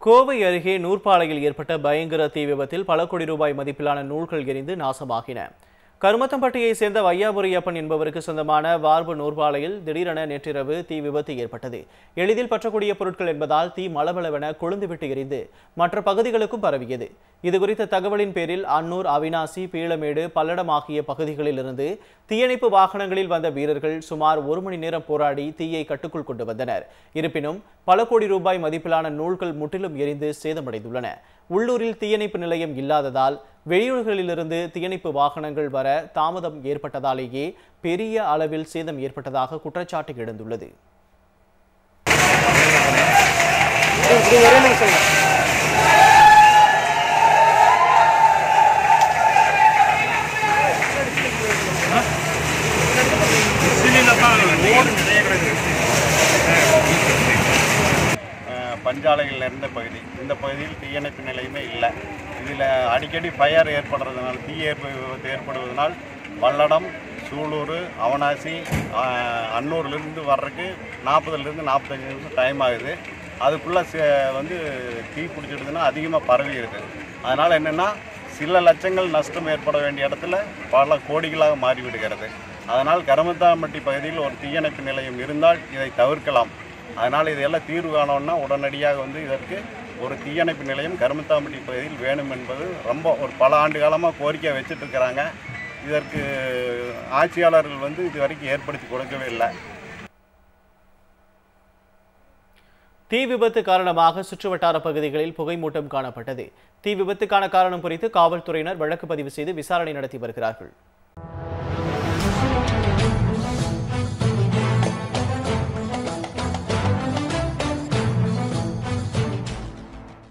கோவை அருகே நூற்பாலையில் ஏற்பட்ட பயங்கர தீ விபத்தில் பல கோடி ரூபாய் மதிப்பிலான நூல்கள் எரிந்து நாசமாகின கருமத்தம்பட்டியை சேர்ந்த வையாபுரியப்பன் என்பவருக்கு சொந்தமான வார்பு நூற்பாலையில் திடீரென நேற்றிரவு தீ விபத்து ஏற்பட்டது எளிதில் பற்றக்கூடிய பொருட்கள் என்பதால் தீ மளமளவென கொழுந்துவிட்டு எரிந்து மற்ற பகுதிகளுக்கும் பரவியது இதுகுறித்த தகவலின் பேரில் அன்னூர் அவினாசி பீளமேடு பல்லடம் ஆகிய பகுதிகளிலிருந்து தீயணைப்பு வாகனங்களில் வந்த வீரர்கள் சுமார் ஒரு மணி நேரம் போராடி தீயை கட்டுக்குள் கொண்டு வந்தனர் இருப்பினும் பல கோடி ரூபாய் மதிப்பிலான நூல்கள் முற்றிலும் எரிந்து சேதமடைந்துள்ளன உள்ளூரில் தீயணைப்பு நிலையம் இல்லாததால் வெளியூர்களிலிருந்து தீயணைப்பு வாகனங்கள் வர தாமதம் ஏற்பட்டதாலேயே பெரிய அளவில் சேதம் ஏற்பட்டதாக குற்றச்சாட்டு எழுந்துள்ளது அஹ் பஞ்சாலைகள் நிறைந்த பகுதி இந்த பகுதியில் தீயணைப்பு நிலையமே இல்லை இதில் அடிக்கடி ஃபயர் ஏற்படுறதுனால தீ ஏற்ப விபத்து ஏற்படுவதனால் வல்லடம் சூலூர் அவனாசி அஹ் அன்னூர்லேருந்து வர்றதுக்கு நாற்பதுலேருந்து நாற்பத்தஞ்சு நிமிஷம் டைம் ஆகுது அதுக்குள்ளே வந்து தீ பிடிச்சிடுதுன்னா அதிகமாக பரவிடுது அதனால் என்னென்னா சில லட்சங்கள் நஷ்டம் ஏற்பட வேண்டிய இடத்துல பல கோடிகளாக மாறிவிடுகிறது அதனால் கருமத்தாம்பட்டி பகுதியில் ஒரு தீயணைப்பு நிலையம் இருந்தால் இதை தவிர்க்கலாம் அதனால் இதையெல்லாம் தீர்வு காணோம்னா உடனடியாக வந்து இதற்கு ஒரு தீயணைப்பு நிலையம் கருமத்தாம்பட்டி பகுதியில் வேணும் என்பது ரொம்ப ஒரு பல ஆண்டு காலமாக கோரிக்கை வச்சுட்டு இருக்கிறாங்க இதற்கு ஆட்சியாளர்கள் வந்து இது வரைக்கும் ஏற்படுத்தி கொடுக்கவே இல்லை தீ விபத்து காரணமாக சுற்றுவட்டார பகுதிகளில் புகைமூட்டம் காணப்பட்டது தீ விபத்துக்கான காரணம் குறித்து காவல்துறையினர் வழக்கு பதிவு செய்து விசாரணை நடத்தி வருகிறார்கள்